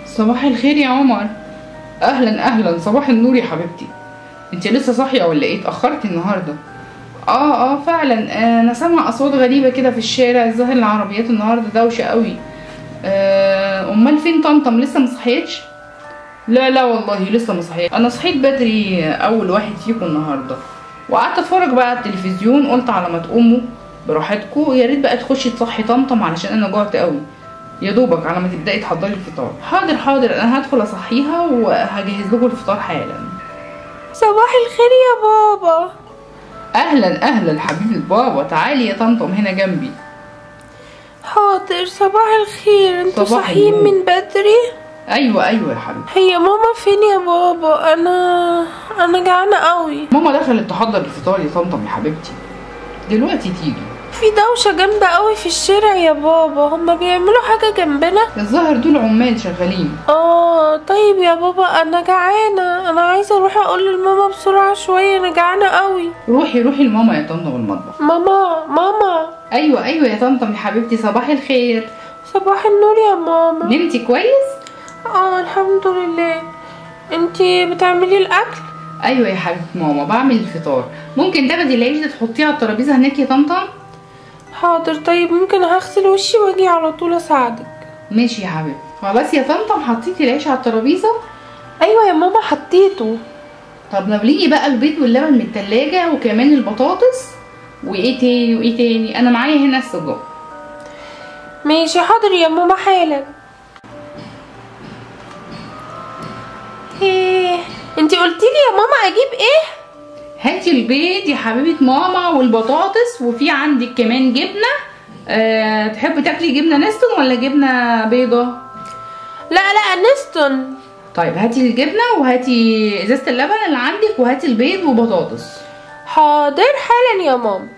صباح الخير يا عمر اهلا اهلا صباح النور يا حبيبتي انت لسه صاحيه ولا ايه اتاخرتي النهارده اه اه فعلا آه، انا سامعه اصوات غريبه كده في الشارع الظاهر العربيات النهارده دوشه قوي آه، امال فين طمطم لسه مصحيتش لا لا والله لسه ما صحيت انا صحيت بدري اول واحد فيكم النهارده وقعدت اتفرج بقى على التلفزيون قلت على ما تقوموا براحتكم يا ريت بقى تخشي تصحي طمطم علشان انا جوعت قوي يا دوبك على ما تبداي تحضري الفطار حاضر حاضر انا هدخل اصحيها وهجهز لكم الفطار حالا صباح الخير يا بابا اهلا اهلا حبيبه بابا تعالي يا طمطم هنا جنبي حاضر صباح الخير انتوا صباح صاحيين النور. من بدري ايوه ايوه يا حبيبتي هي ماما فين يا بابا انا انا جعانه قوي ماما دخلت تحضر الفطار يا طمطم يا حبيبتي دلوقتي تيجي في دوشه جامده قوي في الشارع يا بابا هما بيعملوا حاجه جنبنا الظاهر دول عمال شغالين اه طيب يا بابا انا جعانه انا عايزه اروح اقول لماما بسرعه شويه انا جعانه قوي روحي روحي لماما يا طمطم المطبخ ماما ماما ايوه ايوه يا طمطم يا حبيبتي صباح الخير صباح النور يا ماما نمتي كويس اه الحمد لله انتي بتعملي الاكل ايوه يا حبيبه ماما بعمل الفطار ممكن تاخدي العيش ده تحطيه على الترابيزه هناك يا طمطم حاضر طيب ممكن هغسل وشي واجي على طول اساعدك ماشي يا حبيبتي خلاص يا طمطم حطيتي العيش على الترابيزه ايوه يا ماما حطيته طب ناوليني بقى البيض واللبن من التلاجة وكمان البطاطس وايه تاني وايه تاني انا معايا هنا السجق ماشي حاضر يا ماما حالا ايه انتي قلتيلي يا ماما اجيب ايه هاتي البيض يا حبيبه ماما والبطاطس وفي عندك كمان جبنه أه تحبي تاكلي جبنه نستون ولا جبنه بيضه لا لا نستون طيب هاتي الجبنه وهاتي ازازه اللبن اللي عندك وهاتي البيض وبطاطس حاضر حالا يا ماما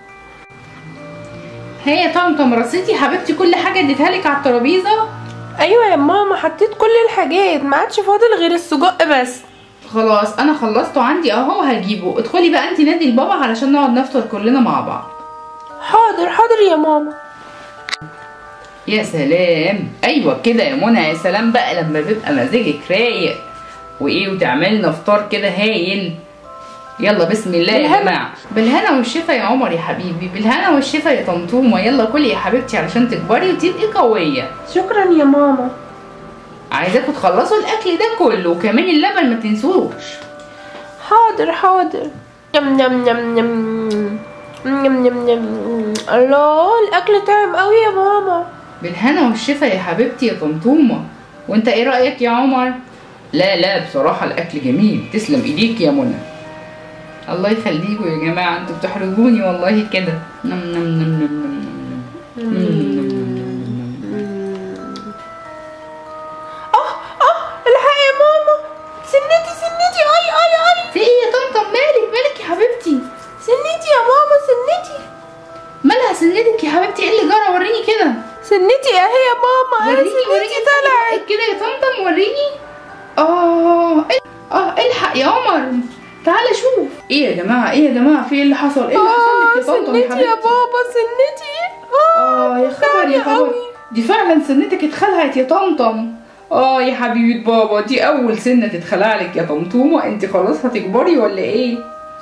هي يا طمطم رصيتي يا حبيبتي كل حاجه اديتها لك على الترابيزه ايوه يا ماما حطيت كل الحاجات ما عادش فاضل غير السجق بس خلاص انا خلصته عندي اهو هجيبه ادخلي بقى انت نادي البابا علشان نقعد نفطر كلنا مع بعض حاضر حاضر يا ماما يا سلام ايوه كده يا منى يا سلام بقى لما بيبقى مزاجك رايق وايه وتعملنا فطار كده هايل يلا بسم الله يا بالهنا. جماعه بالهنا والشفا يا عمر يا حبيبي بالهنا والشفا يا طمطومه يلا كلي يا حبيبتي علشان تكبري وتبقي قويه شكرا يا ماما عايزاكم تخلصوا الاكل ده كله وكمان اللبن ما تنسوش حاضر حاضر يم يم يم يم يم يم يم الله الاكل تعب قوي يا ماما بالهنا والشفا يا حبيبتي يا طمطومه وانت ايه رايك يا عمر لا لا بصراحه الاكل جميل تسلم ايديك يا منى الله يخليكوا يا جماعه انتوا بتحرجوني والله كده نم نم نم نم نم نم. نم نم نم نم نم. اه اه الحق يا ماما سنتي سنتي اي اي اي في ايه يا طمطم مالك مالك يا حبيبتي سنتي يا ماما سنتي مالها سنتك يا حبيبتي ايه اللي جرى وريني كده سنتي اهي يا ماما انا وريني سنتي وريني طلعت سنتك كده يا طمطم وريني اه اه الحق يا عمر تعالى شوف ايه يا جماعه ايه يا جماعه في ايه اللي حصل ايه اللي حصل اه لك يا طمطم سنتي يا يا حبيبتي بابا سنتي اه اه يا خبر يا تعبانة خبر قوي. دي فعلا سنتك اتخلعت يا طمطم اه يا حبيبه بابا دي اول سنه تتخلع لك يا طمطومه انت خلاص هتكبري ولا ايه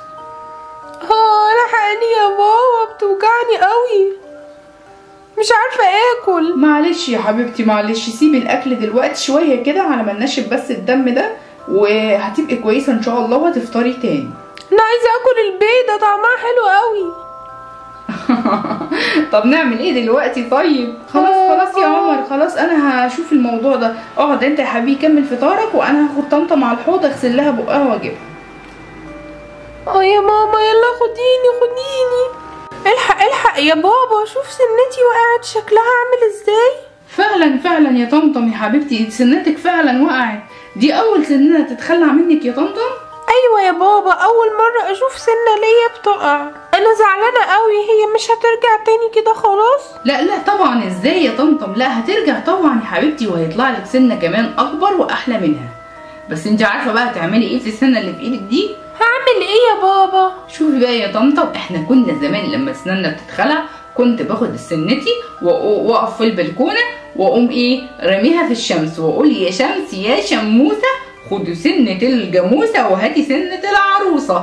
اه لحقني يا بابا بتوجعني قوي مش عارفه اكل معلش يا حبيبتي معلش سيبي الاكل دلوقتي شويه كده على ما ننشف بس الدم ده وهتبقي كويسه ان شاء الله وهتفطري تاني انا عايزه اكل البيضه طعمها حلو قوي طب نعمل ايه دلوقتي طيب خلاص خلاص يا عمر خلاص انا هشوف الموضوع ده اقعد انت يا حبيبي كمل فطارك وانا هاخد طنطا على الحوض اغسل لها بقها واجيبها اه يا ماما يلا خديني خديني الحق الحق يا بابا شوف سنتي وقعت شكلها عامل ازاي فعلا فعلا يا طمطم يا حبيبتي سنتك فعلا وقعت دي اول سنه تتخلع منك يا طمطم ايوه يا بابا اول مره اشوف سنه ليا بتقع انا زعلانه قوي هي مش هترجع تاني كده خلاص لا لا طبعا ازاي يا طمطم لا هترجع طبعا يا حبيبتي وهيطلع لك سنه كمان اكبر واحلى منها بس انت عارفه بقى تعملي ايه في السنه اللي في ايدك دي هعمل ايه يا بابا شوفي بقى يا طمطم احنا كنا زمان لما اسناننا بتتخلع كنت باخد سنتي واقف في البلكونه واقوم ايه رميها في الشمس واقول يا شمس يا شموسه خدي سنه الجاموسه وهاتي سنه العروسه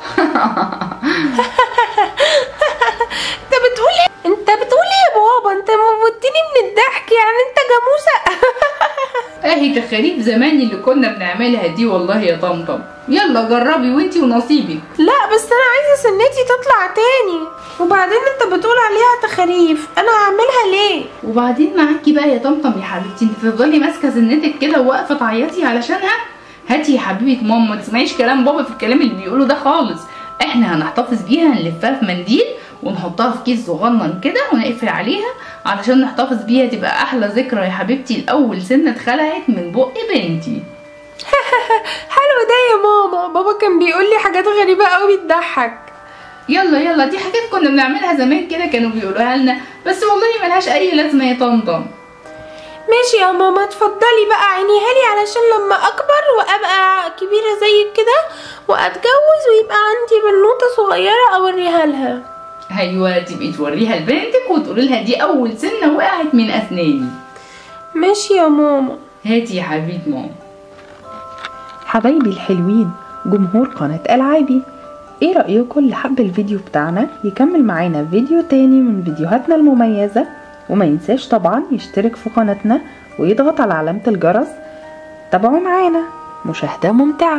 انت بتقول ايه انت بتقول ايه يا بابا انت موتني من الضحك يعني انت جاموسه اهي تخاريف زمان اللي كنا بنعملها دي والله يا طمطم يلا جربي وانتي ونصيبك لا بس انا عايزه سنتي تطلع تاني وبعدين انت بتقول عليها تخاريف انا هعملها ليه وبعدين معاكي بقى يا طمطم يا حبيبتي انت تفضلي ماسكه سنتك كده وواقفه تعيطي علشانها هاتي يا حبيبه ماما ما تسمعيش كلام بابا في الكلام اللي بيقوله ده خالص احنا هنحتفظ بيها نلفها في منديل ونحطها في كيس صغنن كده ونقفل عليها علشان نحتفظ بيها تبقى احلى ذكرى يا حبيبتي الاول سنه اتخلقت من بق بنتي حلو ده يا ماما بابا كان بيقول لي حاجات غريبه قوي بتضحك يلا يلا دي حاجات كنا بنعملها زمان كده كانوا بيقولوها لنا بس والله ملهاش اي لازمه يا طمطم ماشي يا ماما اتفضلي بقى عينيها لي علشان لما اكبر وابقى كبيره زيك كده واتجوز ويبقى عندي بنوته صغيره اوريها لها ايوه تبقي توريها لبنتك وتقولي لها دي اول سنه وقعت من اسناني ماشي يا ماما هاتي يا حبيبه ماما حبايبي الحلوين جمهور قناة ألعابي ايه رأيكم اللي حب الفيديو بتاعنا يكمل معانا فيديو تاني من فيديوهاتنا المميزة وما ينساش طبعا يشترك في قناتنا ويضغط على علامة الجرس تابعوا معانا مشاهدة ممتعة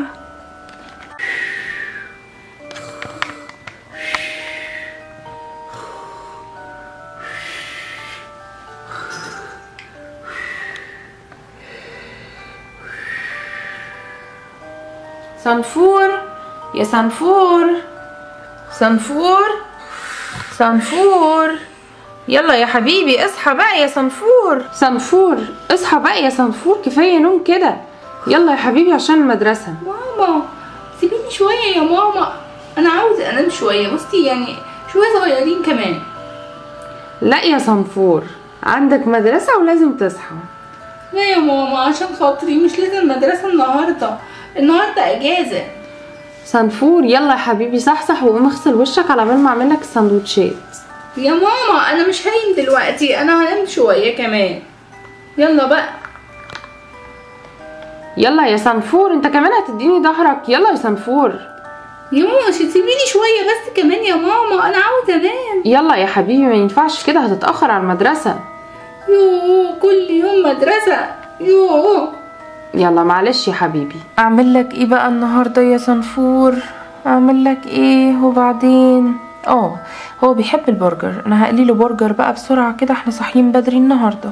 صنفور يا صنفور صنفور صنفور يلا يا حبيبي اصحى بقى يا صنفور صنفور اصحى بقى يا صنفور كفايه نوم كده يلا يا حبيبي عشان المدرسه ماما سيبيني شويه يا ماما انا عاوزه انام شويه بصي يعني شويه صغيرين كمان لا يا صنفور عندك مدرسه ولازم تصحى لا يا ماما عشان خاطري مش لازم مدرسه النهارده النهارده اجازه صنفور يلا يا حبيبي صحصح وقوم اغسل وشك على بال ما اعمل لك السندوتشات يا ماما انا مش هايم دلوقتي انا هنام شويه كمان يلا بقى يلا يا صنفور انت كمان هتديني ظهرك يلا يا صنفور يا ماما مش هتسيبيني شويه بس كمان يا ماما انا عاوزه انام يلا يا حبيبي ما ينفعش كده هتتاخر على المدرسه يوه كل يوم مدرسه يوه يلا معلش يا حبيبي اعمل لك ايه بقى النهارده يا صنفور اعمل لك ايه وبعدين اه هو بيحب البرجر انا هقلي له برجر بقى بسرعه كده احنا صاحيين بدري النهارده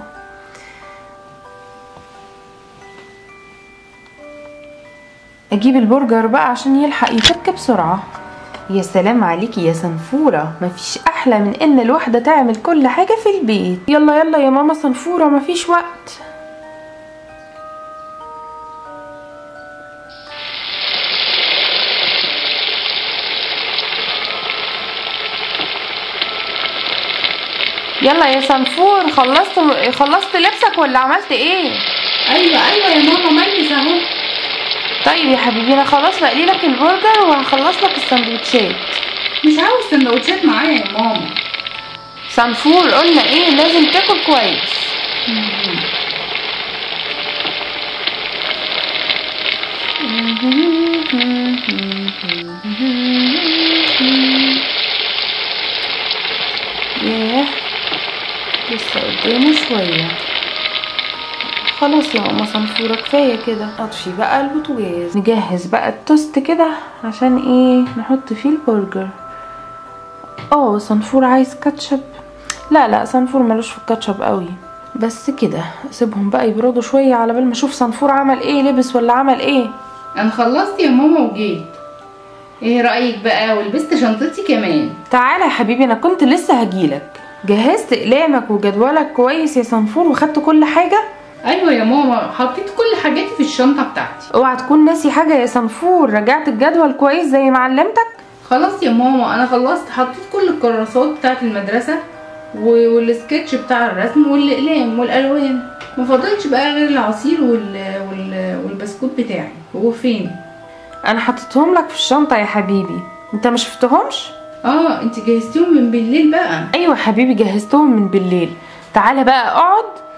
اجيب البرجر بقى عشان يلحق يفك بسرعه يا سلام عليكي يا صنفورة مفيش أحلى من إن الواحدة تعمل كل حاجة في البيت يلا يلا يا ماما صنفورة مفيش وقت يلا يا صنفور خلصت خلصت لبسك ولا عملت ايه ايوه ايوه يا ماما ملبس اهو طيب يا حبيبي انا خلاص بقلي لك البرجر وهخلص لك السندوتشات مش عاوز سندوتشات معايا يا ماما صنفور قلنا ايه لازم تاكل كويس ياه لسه قدامه شوية خلاص يا ماما صنفورة كفاية كده اطفي بقى البوتاجاز نجهز بقى التوست كده عشان ايه نحط فيه البرجر اه صنفور عايز كاتشب لا لا صنفور ملوش في الكاتشب قوي بس كده سيبهم بقى يبردوا شوية على بال ما اشوف صنفور عمل ايه لبس ولا عمل ايه انا خلصت يا ماما وجيت ايه رايك بقى ولبست شنطتي كمان تعالى يا حبيبي انا كنت لسه هجيلك جهزت اقلامك وجدولك كويس يا صنفور وخدت كل حاجة ايوه يا ماما حطيت كل حاجاتي في الشنطه بتاعتي اوعى تكون ناسي حاجة يا صنفور رجعت الجدول كويس زي ما علمتك خلاص يا ماما انا خلصت حطيت كل الكراسات بتاعت المدرسه و- والسكتش بتاع الرسم والاقلام والالوان ما فاضلش بقى غير العصير وال... وال... والبسكوت بتاعي هو فين انا حطيتهم لك في الشنطة يا حبيبي انت ما شفتهمش اه انت جهزتيهم من بالليل بقى ايوه حبيبي جهزتهم من بالليل تعالى بقى اقعد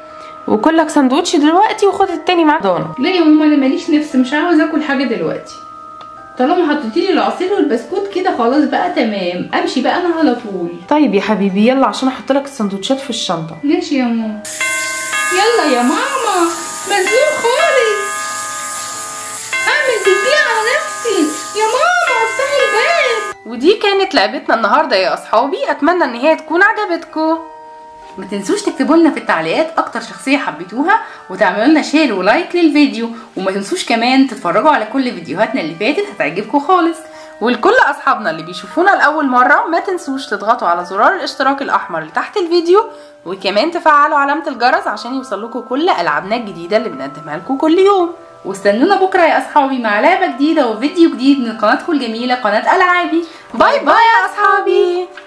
وكلك سندوتش دلوقتي وخد التاني مع ضانة لا يا ماما انا ماليش نفس مش عاوز اكل حاجه دلوقتي طالما حطيتيلي العصير والبسكوت كده خلاص بقى تمام امشي بقى انا على طول طيب يا حبيبي يلا عشان احط لك السندوتشات في الشنطة ماشي يا ماما يلا يا ماما مزنوق خالص اعمل تسلية على نفسي يا ماما افتحي الباب ودي كانت لعبتنا النهاردة يا أصحابي أتمنى إن هي تكون عجبتكم ما تنسوش تكتبوا لنا في التعليقات اكتر شخصيه حبيتوها وتعملوا لنا شير ولايك للفيديو وما تنسوش كمان تتفرجوا على كل فيديوهاتنا اللي فاتت هتعجبكم خالص ولكل أصحابنا اللي بيشوفونا لأول مرة ما تنسوش تضغطوا على زرار الاشتراك الأحمر اللي تحت الفيديو وكمان تفعلوا علامة الجرس عشان يوصلكوا كل ألعابنا الجديدة اللي بنقدمها لكم كل يوم واستنونا بكره يا اصحابي مع لعبه جديده وفيديو جديد من قناتكم الجميله قناه العابي باي باي يا أصحابي